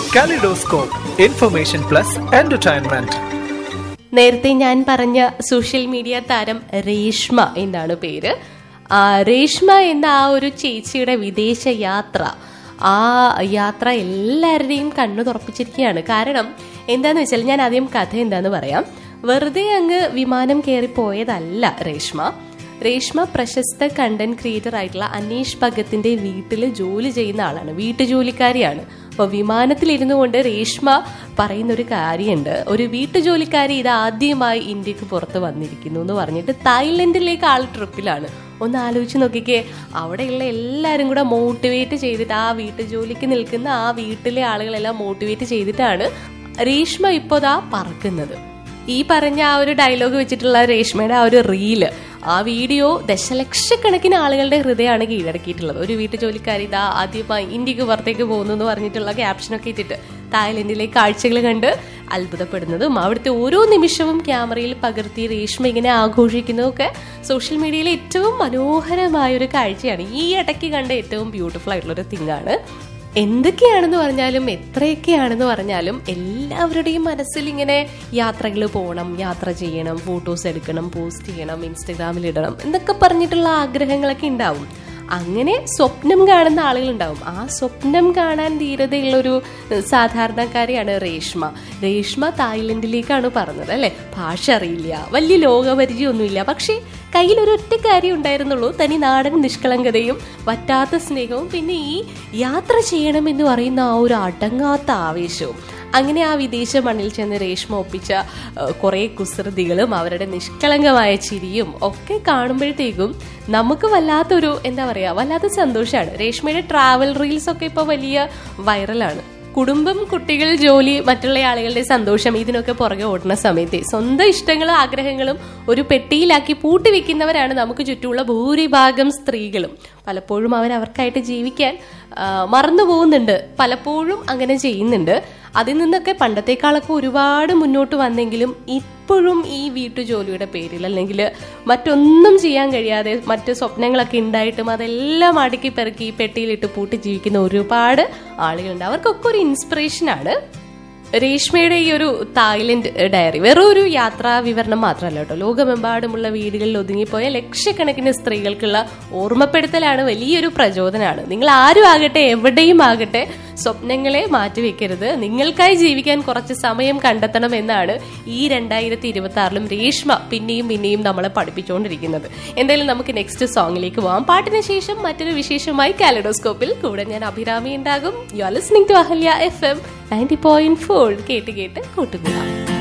kaleidoscope information plus entertainment നേരത്തെ ഞാൻ പറഞ്ഞ സോഷ്യൽ മീഡിയ താരം രേഷ്മ എന്നാണ് പേര് ആ, രേഷ്മ എന്ന ആ ഒരു ചേച്ചിയുടെ വിദേശ യാത്ര ആ യാത്ര എല്ലാവരുടെയും കണ്ണു തുറപ്പിച്ചിരിക്കുകയാണ് കാരണം എന്താന്ന് വെച്ചാൽ ഞാൻ ആദ്യം കഥ എന്താന്ന് പറയാം വെറുതെ അങ്ങ് വിമാനം കയറി പോയതല്ല രേഷ്മ രേഷ്മ പ്രശസ്ത കണ്ടന്റ് ക്രിയേറ്റർ ആയിട്ടുള്ള അനീഷ് ഭഗത്തിന്റെ വീട്ടിൽ ജോലി ചെയ്യുന്ന ആളാണ് വീട്ടുജോലിക്കാരിയാണ് അപ്പൊ വിമാനത്തിലിരുന്നു കൊണ്ട് രേഷ്മ പറയുന്ന ഒരു കാര്യമുണ്ട് ഒരു വീട്ടുജോലിക്കാരി ഇത് ആദ്യമായി ഇന്ത്യക്ക് പുറത്ത് വന്നിരിക്കുന്നു എന്ന് പറഞ്ഞിട്ട് തായ്ലൻഡിലേക്ക് ആൾ ട്രിപ്പിലാണ് ഒന്ന് ആലോചിച്ച് നോക്കിക്കേ അവിടെയുള്ള എല്ലാവരും കൂടെ മോട്ടിവേറ്റ് ചെയ്തിട്ട് ആ വീട്ടുജോലിക്ക് നിൽക്കുന്ന ആ വീട്ടിലെ ആളുകളെല്ലാം മോട്ടിവേറ്റ് ചെയ്തിട്ടാണ് രേഷ്മ ഇപ്പോൾ ദാ പറക്കുന്നത് ഈ പറഞ്ഞ ആ ഒരു ഡയലോഗ് വെച്ചിട്ടുള്ള രേഷ്മയുടെ ആ ഒരു റീല് ആ വീഡിയോ ദശലക്ഷക്കണക്കിന് ആളുകളുടെ ഹൃദയമാണ് കീഴടക്കിയിട്ടുള്ളത് ഒരു വീട്ടു ജോലിക്കാരി ഇതാ ആദ്യമായി ഇന്ത്യക്ക് പുറത്തേക്ക് പോകുന്നു എന്ന് പറഞ്ഞിട്ടുള്ള ക്യാപ്ഷനൊക്കെ ഇട്ടിട്ട് തായ്ലൻഡിലെ കാഴ്ചകൾ കണ്ട് അത്ഭുതപ്പെടുന്നതും അവിടുത്തെ ഓരോ നിമിഷവും ക്യാമറയിൽ പകർത്തി രേഷ്മ ഇങ്ങനെ ആഘോഷിക്കുന്നതൊക്കെ സോഷ്യൽ മീഡിയയിലെ ഏറ്റവും മനോഹരമായ ഒരു കാഴ്ചയാണ് ഈ ഇടയ്ക്ക് കണ്ട ഏറ്റവും ബ്യൂട്ടിഫുൾ ആയിട്ടുള്ള ഒരു തിങ്ങാണ് എന്തൊക്കെയാണെന്ന് പറഞ്ഞാലും എത്രയൊക്കെയാണെന്ന് പറഞ്ഞാലും എല്ലാവരുടെയും മനസ്സിൽ ഇങ്ങനെ യാത്രകൾ പോകണം യാത്ര ചെയ്യണം ഫോട്ടോസ് എടുക്കണം പോസ്റ്റ് ചെയ്യണം ഇൻസ്റ്റഗ്രാമിൽ ഇടണം എന്നൊക്കെ പറഞ്ഞിട്ടുള്ള ആഗ്രഹങ്ങളൊക്കെ ഉണ്ടാവും അങ്ങനെ സ്വപ്നം കാണുന്ന ആളുകളുണ്ടാവും ആ സ്വപ്നം കാണാൻ ധീരതയുള്ളൊരു ഏഹ്, സാധാരണക്കാരിയാണ് രേഷ്മ രേഷ്മ തായ്ലൻഡിലേക്കാണ് പറഞ്ഞത് അല്ലെ ഭാഷ അറിയില്ല വലിയ ലോകപരിചയമൊന്നുമില്ല പക്ഷേ കയ്യിൽ ഒരു ഒറ്റ കാര്യം ഉണ്ടായിരുന്നുള്ളൂ തനി നാടൻ നിഷ്കളങ്കതയും വറ്റാത്ത സ്നേഹവും പിന്നെ ഈ യാത്ര ചെയ്യണമെന്ന് പറയുന്ന ആ ഒരു അടങ്ങാത്ത ആവേശവും അങ്ങനെ ആ വിദേശ മണ്ണിൽ ചെന്ന് രേഷ്മ ഒപ്പിച്ച ഏഹ്, കുറേ കുസൃതികളും അവരുടെ നിഷ്കളങ്കമായ ചിരിയും ഒക്കെ കാണുമ്പോഴത്തേക്കും നമുക്ക് വല്ലാത്തൊരു എന്താ പറയാ വല്ലാത്ത സന്തോഷമാണ് രേഷ്മയുടെ ട്രാവൽ റീൽസ് ഒക്കെ ഇപ്പൊ വലിയ വൈറലാണ് കുടുംബം കുട്ടികൾ ജോലി മറ്റുള്ള ആളുകളുടെ സന്തോഷം ഇതിനൊക്കെ പുറകെ ഓടുന്ന സമയത്ത് സ്വന്തം ഇഷ്ടങ്ങളും ആഗ്രഹങ്ങളും ഒരു പെട്ടിയിലാക്കി പൂട്ടി വെക്കുന്നവരാണ് നമുക്ക് ചുറ്റുമുള്ള ഭൂരിഭാഗം സ്ത്രീകളും പലപ്പോഴും അവർ അവർക്കായിട്ട് ജീവിക്കാൻ ആ, മറന്നു പോകുന്നുണ്ട് പലപ്പോഴും അങ്ങനെ ചെയ്യുന്നുണ്ട് അതിൽ നിന്നൊക്കെ പണ്ടത്തെക്കാളൊക്കെ ഒരുപാട് മുന്നോട്ട് വന്നെങ്കിലും ഇപ്പോഴും ഈ വീട്ടുജോലിയുടെ പേരിൽ അല്ലെങ്കിൽ മറ്റൊന്നും ചെയ്യാൻ കഴിയാതെ മറ്റ് സ്വപ്നങ്ങളൊക്കെ ഉണ്ടായിട്ടും അതെല്ലാം അടുക്കി പെറുക്കി ഈ പെട്ടിയിലിട്ട് പൂട്ടി ജീവിക്കുന്ന ഒരുപാട് ആളുകളുണ്ട് അവർക്കൊക്കെ ഒരു ഇൻസ്പിറേഷനാണ് രേഷ്മയുടെ ഈ ഒരു തായ്ലൻഡ് ഡയറി വെറും ഒരു യാത്രാ വിവരണം മാത്രമല്ല കേട്ടോ ലോകമെമ്പാടുമുള്ള വീടുകളിൽ ഒതുങ്ങിപ്പോയ ലക്ഷക്കണക്കിന് സ്ത്രീകൾക്കുള്ള ഓർമ്മപ്പെടുത്തലാണ് വലിയൊരു പ്രചോദനമാണ് നിങ്ങൾ ആരും ആകട്ടെ എവിടെയും ആകട്ടെ സ്വപ്നങ്ങളെ മാറ്റിവെക്കരുത് നിങ്ങൾക്കായി ജീവിക്കാൻ കുറച്ച് സമയം കണ്ടെത്തണം എന്നാണ് ഈ രണ്ടായിരത്തി ഇരുപത്തി ആറിലും രേഷ്മ പിന്നെയും പിന്നെയും നമ്മളെ പഠിപ്പിച്ചുകൊണ്ടിരിക്കുന്നത് എന്തായാലും നമുക്ക് നെക്സ്റ്റ് സോങ്ങിലേക്ക് പോവാം പാട്ടിന് ശേഷം മറ്റൊരു വിശേഷമായി കാലഡോസ്കോപ്പിൽ കൂടെ ഞാൻ അഭിരാമി ഉണ്ടാകും you are listening to Ahalya F M ninety point four കേട്ട് കേട്ട് കൂട്ടുകൂടാം